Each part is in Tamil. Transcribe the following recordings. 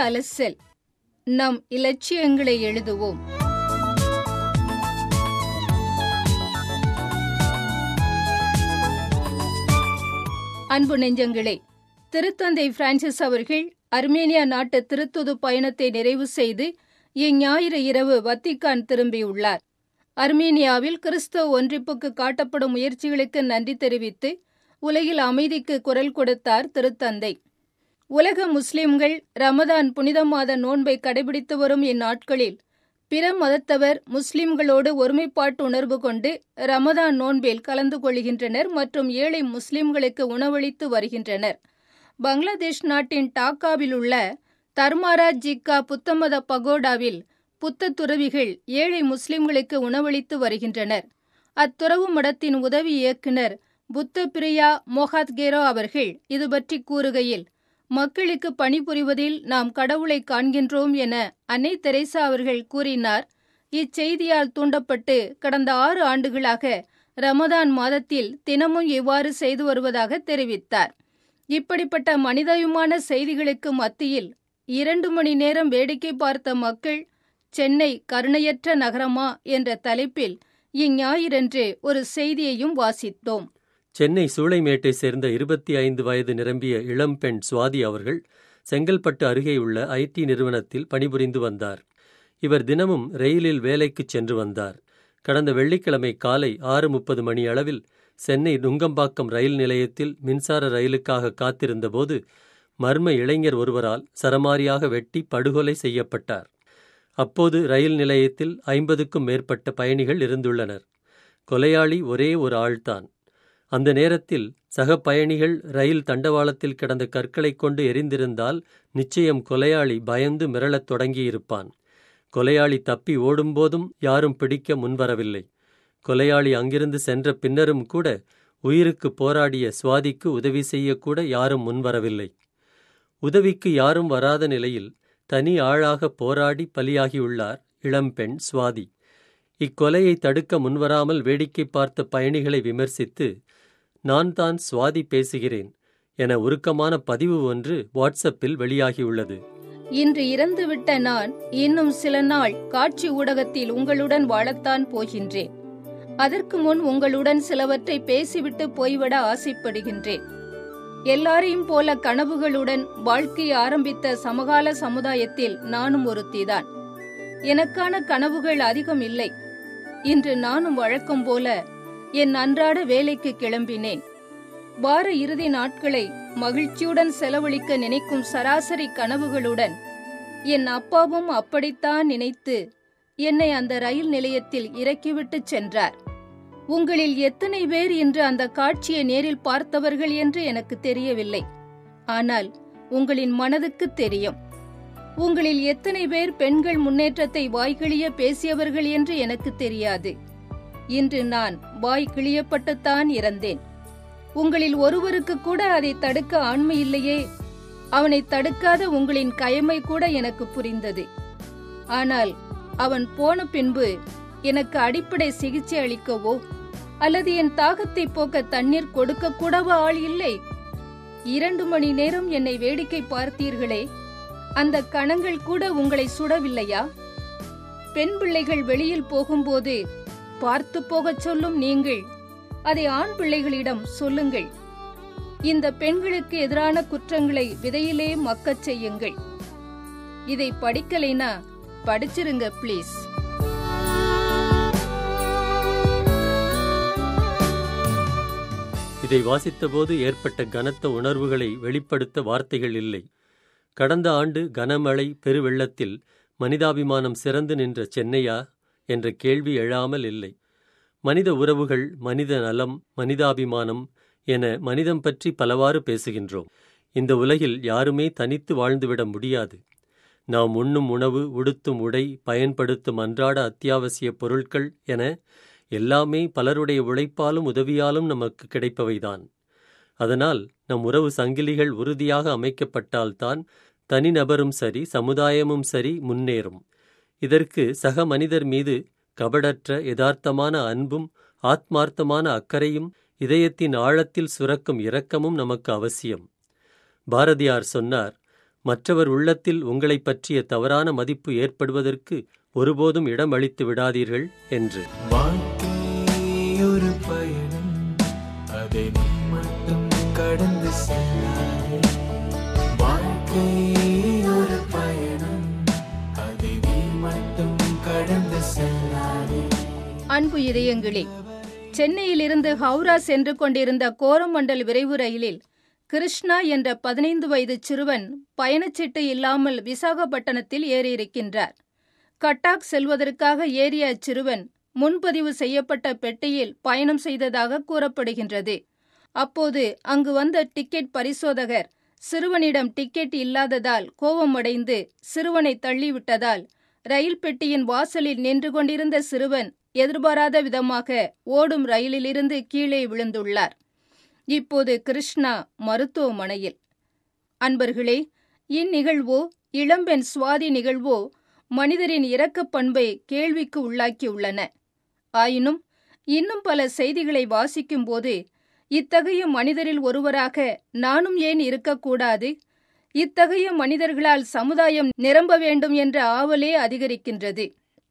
அலசல் நம் இலட்சியங்களை எழுதுவோம் அன்பு நெஞ்சங்களே திருத்தந்தை பிரான்சிஸ் அவர்கள் அர்மேனியா நாட்டு திருத்துது பயணத்தை நிறைவு செய்து இஞ்ஞாயிறு இரவு வத்திக்கான் திரும்பியுள்ளார் அர்மேனியாவில் கிறிஸ்தவ ஒன்றிப்புக்கு காட்டப்படும் முயற்சிகளுக்கு நன்றி தெரிவித்து உலகில் அமைதிக்கு குரல் கொடுத்தார் திருத்தந்தை உலக முஸ்லிம்கள் ரமதான் புனித மாத நோன்பை கடைபிடித்து வரும் இந்நாட்களில் பிற மதத்தவர் முஸ்லிம்களோடு ஒருமைப்பாட்டு உணர்வு கொண்டு ரமதான் நோன்பில் கலந்து கொள்கின்றனர் மற்றும் ஏழை முஸ்லிம்களுக்கு உணவளித்து வருகின்றனர் பங்களாதேஷ் நாட்டின் டாக்காவில் உள்ள தர்மாரா ஜிக்கா புத்தமத பகோடாவில் புத்த துறவிகள் ஏழை முஸ்லிம்களுக்கு உணவளித்து வருகின்றனர் அத்துறவு மடத்தின் உதவி இயக்குனர் புத்த பிரியா மொஹாத்கேரோ அவர்கள் இது பற்றி கூறுகையில் மக்களுக்கு பணிபுரிவதில் நாம் கடவுளை காண்கின்றோம் என அன்னை தெரேசா அவர்கள் கூறினார் இச்செய்தியால் தூண்டப்பட்டு கடந்த ஆறு ஆண்டுகளாக ரமதான் மாதத்தில் தினமும் இவ்வாறு செய்து வருவதாக தெரிவித்தார் இப்படிப்பட்ட மனிதாயமான செய்திகளுக்கு மத்தியில் இரண்டு மணி நேரம் வேடிக்கை பார்த்த மக்கள் சென்னை கருணையற்ற நகரமா என்ற தலைப்பில் இஞ்ஞாயிறன்று ஒரு செய்தியையும் வாசித்தோம் சென்னை சூளைமேட்டை சேர்ந்த இருபத்தி ஐந்து வயது நிரம்பிய இளம்பெண் சுவாதி அவர்கள் செங்கல்பட்டு அருகேயுள்ள ஐடி நிறுவனத்தில் பணிபுரிந்து வந்தார் இவர் தினமும் ரயிலில் வேலைக்கு சென்று வந்தார் கடந்த வெள்ளிக்கிழமை காலை ஆறு முப்பது மணி அளவில் சென்னை நுங்கம்பாக்கம் ரயில் நிலையத்தில் மின்சார ரயிலுக்காக காத்திருந்தபோது மர்ம இளைஞர் ஒருவரால் சரமாரியாக வெட்டி படுகொலை செய்யப்பட்டார் அப்போது ரயில் நிலையத்தில் ஐம்பதுக்கும் மேற்பட்ட பயணிகள் இருந்துள்ளனர் கொலையாளி ஒரே ஒரு ஆள்தான் அந்த நேரத்தில் சக பயணிகள் ரயில் தண்டவாளத்தில் கிடந்த கற்களைக் கொண்டு எரிந்திருந்தால் நிச்சயம் கொலையாளி பயந்து மிரளத் தொடங்கியிருப்பான் கொலையாளி தப்பி ஓடும்போதும் யாரும் பிடிக்க முன்வரவில்லை கொலையாளி அங்கிருந்து சென்ற பின்னரும் கூட உயிருக்கு போராடிய சுவாதிக்கு உதவி செய்யக்கூட யாரும் முன்வரவில்லை உதவிக்கு யாரும் வராத நிலையில் தனி ஆளாக போராடி பலியாகியுள்ளார் இளம்பெண் சுவாதி இக்கொலையை தடுக்க முன்வராமல் வேடிக்கை பார்த்த பயணிகளை விமர்சித்து நான் தான் சுவாதி பேசுகிறேன் என உருக்கமான பதிவு ஒன்று வாட்ஸ்அப்பில் வெளியாகியுள்ளது இன்று இறந்துவிட்ட நான் இன்னும் சில நாள் காட்சி ஊடகத்தில் உங்களுடன் வாழத்தான் போகின்றேன் அதற்கு முன் உங்களுடன் சிலவற்றை பேசிவிட்டு போய்விட ஆசைப்படுகின்றேன் எல்லாரையும் போல கனவுகளுடன் வாழ்க்கையை ஆரம்பித்த சமகால சமுதாயத்தில் நானும் ஒருத்திதான் எனக்கான கனவுகள் அதிகம் இல்லை இன்று நானும் வழக்கம் போல என் அன்றாட வேலைக்கு கிளம்பினேன் வார இறுதி நாட்களை மகிழ்ச்சியுடன் செலவழிக்க நினைக்கும் சராசரி கனவுகளுடன் என் அப்பாவும் அப்படித்தான் நினைத்து என்னை அந்த ரயில் நிலையத்தில் இறக்கிவிட்டு சென்றார் உங்களில் எத்தனை பேர் இன்று அந்த காட்சியை நேரில் பார்த்தவர்கள் என்று எனக்கு தெரியவில்லை ஆனால் உங்களின் மனதுக்கு தெரியும் உங்களில் எத்தனை பேர் பெண்கள் முன்னேற்றத்தை வாய்கிழிய பேசியவர்கள் என்று எனக்கு தெரியாது இன்று நான் வாய் கிழியப்பட்டுத்தான் இறந்தேன் உங்களில் ஒருவருக்கு கூட அதை தடுக்க ஆண்மை இல்லையே அவனை தடுக்காத உங்களின் கயமை கூட எனக்கு புரிந்தது ஆனால் அவன் போன பின்பு எனக்கு அடிப்படை சிகிச்சை அளிக்கவோ அல்லது என் தாகத்தை போக்க தண்ணீர் கொடுக்க கூடவோ ஆள் இல்லை இரண்டு மணி நேரம் என்னை வேடிக்கை பார்த்தீர்களே அந்த கணங்கள் கூட உங்களை சுடவில்லையா பெண் பிள்ளைகள் வெளியில் போகும்போது பார்த்து போகச் சொல்லும் நீங்கள் அதை ஆண் பிள்ளைகளிடம் சொல்லுங்கள் இந்த பெண்களுக்கு எதிரான குற்றங்களை விதையிலே மக்கச் செய்யுங்கள் இதை படிக்கலைனா படிச்சிருங்க ப்ளீஸ் இதை வாசித்தபோது ஏற்பட்ட கனத்த உணர்வுகளை வெளிப்படுத்த வார்த்தைகள் இல்லை கடந்த ஆண்டு கனமழை பெருவெள்ளத்தில் மனிதாபிமானம் சிறந்து நின்ற சென்னையா என்ற கேள்வி எழாமல் இல்லை மனித உறவுகள் மனித நலம் மனிதாபிமானம் என மனிதம் பற்றி பலவாறு பேசுகின்றோம் இந்த உலகில் யாருமே தனித்து வாழ்ந்துவிட முடியாது நாம் உண்ணும் உணவு உடுத்தும் உடை பயன்படுத்தும் அன்றாட அத்தியாவசிய பொருட்கள் என எல்லாமே பலருடைய உழைப்பாலும் உதவியாலும் நமக்கு கிடைப்பவைதான் அதனால் நம் உறவு சங்கிலிகள் உறுதியாக அமைக்கப்பட்டால்தான் தனிநபரும் சரி சமுதாயமும் சரி முன்னேறும் இதற்கு சக மனிதர் மீது கபடற்ற யதார்த்தமான அன்பும் ஆத்மார்த்தமான அக்கறையும் இதயத்தின் ஆழத்தில் சுரக்கும் இரக்கமும் நமக்கு அவசியம் பாரதியார் சொன்னார் மற்றவர் உள்ளத்தில் உங்களைப் பற்றிய தவறான மதிப்பு ஏற்படுவதற்கு ஒருபோதும் இடம் அளித்து விடாதீர்கள் என்று வாழ்க்கை ஒரு பயணம் அதை நீ மட்டும் கடந்து செல்லாதே வாழ்க்கை ஒரு பயணம் அதை நீ மட்டும் கடந்து செல்லாதே அன்பு இதயங்களே சென்னையிலிருந்து ஹவுரா சென்று கொண்டிருந்த கோரமண்டல் விரைவு ரயிலில் கிருஷ்ணா என்ற பதினைந்து வயது சிறுவன் பயணச்சீட்டு இல்லாமல் விசாகப்பட்டினத்தில் ஏறியிருக்கின்றார் கட்டாக் செல்வதற்காக ஏறிய அச்சிறுவன் முன்பதிவு செய்யப்பட்ட பெட்டியில் பயணம் செய்ததாக கூறப்படுகின்றது அப்போது அங்கு வந்த டிக்கெட் பரிசோதகர் சிறுவனிடம் டிக்கெட் இல்லாததால் கோபமடைந்து சிறுவனை தள்ளிவிட்டதால் ரயில் பெட்டியின் வாசலில் நின்று கொண்டிருந்த சிறுவன் எதிர்பாராத விதமாக ஓடும் ரயிலிலிருந்து கீழே விழுந்துள்ளார் இப்போது கிருஷ்ணா மருத்துவமனையில் அன்பர்களே இந்நிகழ்வோ இளம்பெண் சுவாதி நிகழ்வோ மனிதரின் இரக்கப் பண்பை கேள்விக்கு உள்ளாக்கியுள்ளன ஆயினும் இன்னும் பல செய்திகளை வாசிக்கும்போது இத்தகைய மனிதரில் ஒருவராக நானும் ஏன் இருக்கக்கூடாது இத்தகைய மனிதர்களால் சமுதாயம் நிரம்ப வேண்டும் என்ற ஆவலே அதிகரிக்கின்றது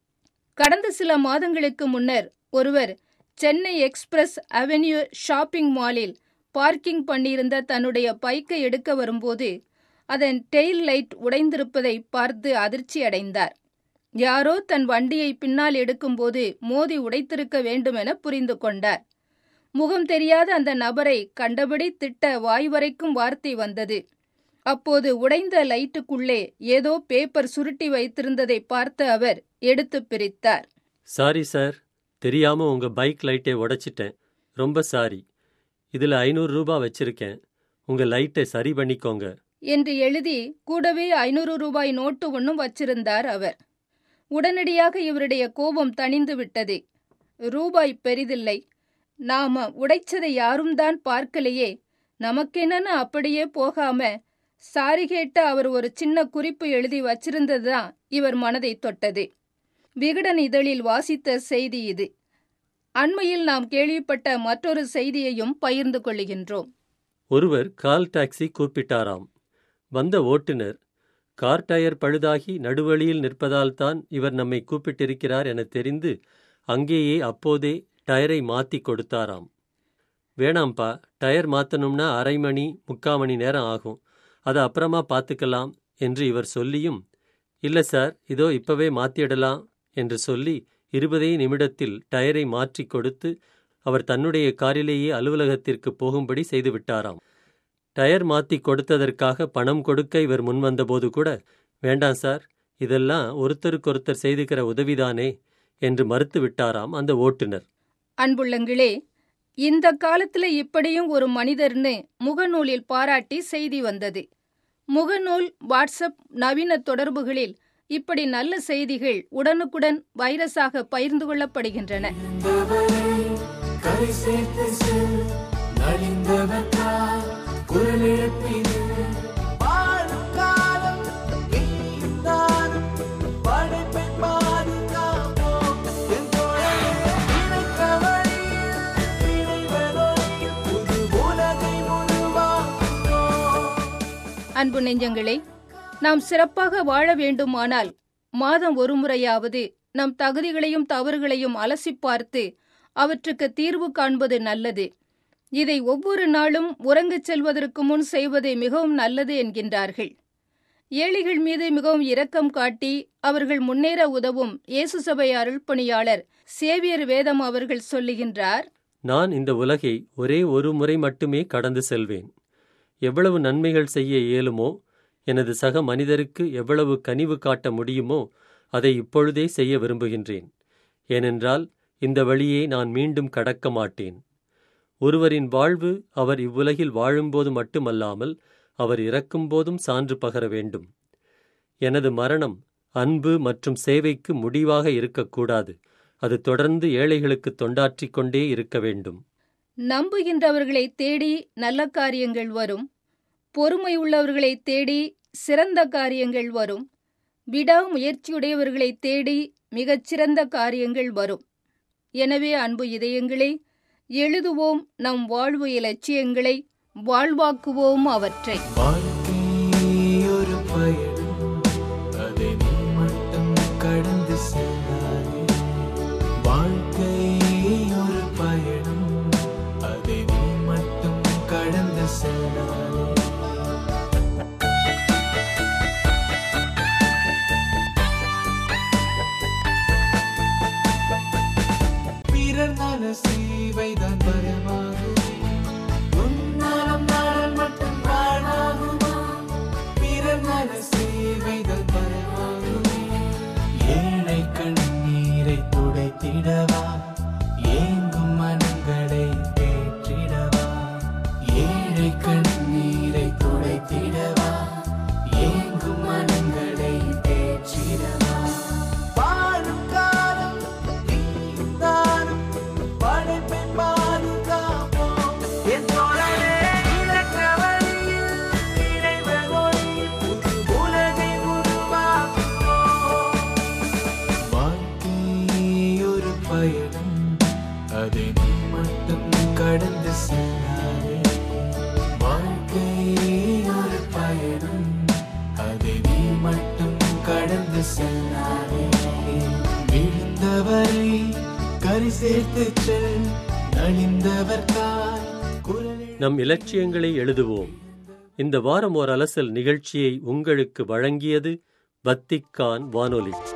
கடந்த சில மாதங்களுக்கு முன்னர் ஒருவர் சென்னை எக்ஸ்பிரஸ் அவென்யூ ஷாப்பிங் மாலில் பார்க்கிங் பண்ணியிருந்த தன்னுடைய பைக்கை எடுக்க வரும்போது அதன் டெயில் லைட் உடைந்திருப்பதை பார்த்து அதிர்ச்சி அடைந்தார் யாரோ தன் வண்டியை பின்னால் எடுக்கும்போது மோதி உடைத்திருக்க வேண்டுமென புரிந்து கொண்டார் முகம் தெரியாத அந்த நபரை கண்டபடி திட்ட வாய் வரைக்கும் வார்த்தை வந்தது அப்போது உடைந்த லைட்டுக்குள்ளே ஏதோ பேப்பர் சுருட்டி வைத்திருந்ததை பார்த்த அவர் எடுத்து பிரித்தார் சாரி சார் தெரியாம உங்க பைக் லைட்டை உடைச்சிட்டேன் ரொம்ப சாரி இதுல ஐநூறு ரூபாய் வச்சிருக்கேன் உங்க லைட்டை சரி பண்ணிக்கோங்க என்று எழுதி கூடவே ஐநூறு ரூபாய் நோட்டு ஒன்றும் வச்சிருந்தார் அவர் உடனடியாக இவருடைய கோபம் தணிந்து விட்டது ரூபாய் பெரிதில்லை நாம உடைச்சதை யாரும் தான் பார்க்கலையே நமக்கென்னு அப்படியே போகாம சாரி கேட்டு அவர் ஒரு சின்ன குறிப்பு எழுதி வச்சிருந்ததுதான் இவர் மனதை தொட்டது விகடன் இதழில் வாசித்த செய்தி இது அண்மையில் நாம் கேள்விப்பட்ட மற்றொரு செய்தியையும் பகிர்ந்து கொள்ளுகின்றோம் ஒருவர் கால் டாக்ஸி கூப்பிட்டாராம் வந்த ஓட்டுநர் கார் டயர் பழுதாகி நடுவழியில் நிற்பதால்தான் இவர் நம்மை கூப்பிட்டிருக்கிறார் என தெரிந்து அங்கேயே அப்போதே டயரை மாத்தி கொடுத்தாராம் வேணாம்ப்பா டயர் மாத்தணும்னா அரை மணி முக்கா மணி நேரம் ஆகும் அதை அப்புறமா பார்த்துக்கலாம் என்று இவர் சொல்லியும் இல்ல சார் இதோ இப்பவே மாத்திடலாம் என்று சொல்லி இருபதே நிமிடத்தில் டயரை மாற்றிக் கொடுத்து அவர் தன்னுடைய காரிலேயே அலுவலகத்திற்கு போகும்படி செய்துவிட்டாராம் டயர் மாத்தி கொடுத்ததற்காக பணம் கொடுக்க இவர் முன்வந்தபோது கூட வேண்டாம் சார் இதெல்லாம் ஒருத்தருக்கொருத்தர் செய்துக்கிற உதவிதானே என்று மறுத்து விட்டாராம் அந்த ஓட்டுநர் அன்புள்ளங்களே இந்த காலத்துல இப்படியும் ஒரு மனிதர்னு முகநூலில் பாராட்டி செய்தி வந்தது முகநூல் வாட்ஸ்அப் நவீன தொடர்புகளில் இப்படி நல்ல செய்திகள் உடனுக்குடன் வைரஸாக பகிர்ந்து கொள்ளப்படுகின்றன நலிந்தவரை கரை சேர்த்து செல் நலிந்தவற்றால் குரல் எழுப்பிடு வாழும் காலம் நீதானும் படைப்பை பாதுகாப்போம் என் தோழனே, இணைக்க வழியில் இணைவதொழியில் புது உலகை உருவாக்குவோம் அன்பு நெஞ்சங்களே நாம் சிறப்பாக வாழ வேண்டுமானால் மாதம் ஒரு முறையாவது நம் தகுதிகளையும் தவறுகளையும் அலசிப் பார்த்து அவற்றுக்கு தீர்வு காண்பது நல்லது இதை ஒவ்வொரு நாளும் உறங்கச் செல்வதற்கு முன் செய்வது மிகவும் நல்லது என்கின்றார்கள் ஏழைகள் மீது மிகவும் இரக்கம் காட்டி அவர்கள் முன்னேற உதவும் இயேசு சபை அருள்பணியாளர் சேவியர் வேதம் அவர்கள் சொல்லுகின்றார் நான் இந்த உலகை ஒரே ஒரு முறை மட்டுமே கடந்து செல்வேன் எவ்வளவு நன்மைகள் செய்ய இயலுமோ எனது சக மனிதருக்கு எவ்வளவு கனிவு காட்ட முடியுமோ அதை இப்பொழுதே செய்ய விரும்புகின்றேன் ஏனென்றால் இந்த வழியே நான் மீண்டும் கடக்க மாட்டேன் ஒருவரின் வாழ்வு அவர் இவ்வுலகில் வாழும்போது மட்டுமல்லாமல் அவர் இறக்கும்போதும் சான்று பகர வேண்டும் எனது மரணம் அன்பு மற்றும் சேவைக்கு முடிவாக இருக்கக்கூடாது அது தொடர்ந்து ஏழைகளுக்கு தொண்டாற்றிக் கொண்டே இருக்க வேண்டும் நம்புகின்றவர்களை தேடி நல்ல காரியங்கள் வரும் பொறுமை உள்ளவர்களை தேடி சிறந்த காரியங்கள் வரும் விடாமுயற்சியுடையவர்களை தேடி மிகச்சிறந்த காரியங்கள் வரும் எனவே அன்பு இதயங்களே எழுதுவோம் நம் வாழ்வு இலட்சியங்களை வாழ்வாக்குவோம் அவற்றை வாழ்க்கை ஒரு பயணம் அதை நீ மட்டும் கடந்து செல்லாதே வாழ்க்கை ஒரு பயணம் அதை நீ மட்டும் கடந்து செல்லாதே விழுந்தவரை கரை சேர்த்து செல் நலிந்தவர் தாய் குரலில் நம் இலட்சியங்களை எழுதுவோம் இந்த வாரம் ஓர் அலசல் நிகழ்ச்சியை உங்களுக்கு வழங்கியது வத்திக்கான் வானொலி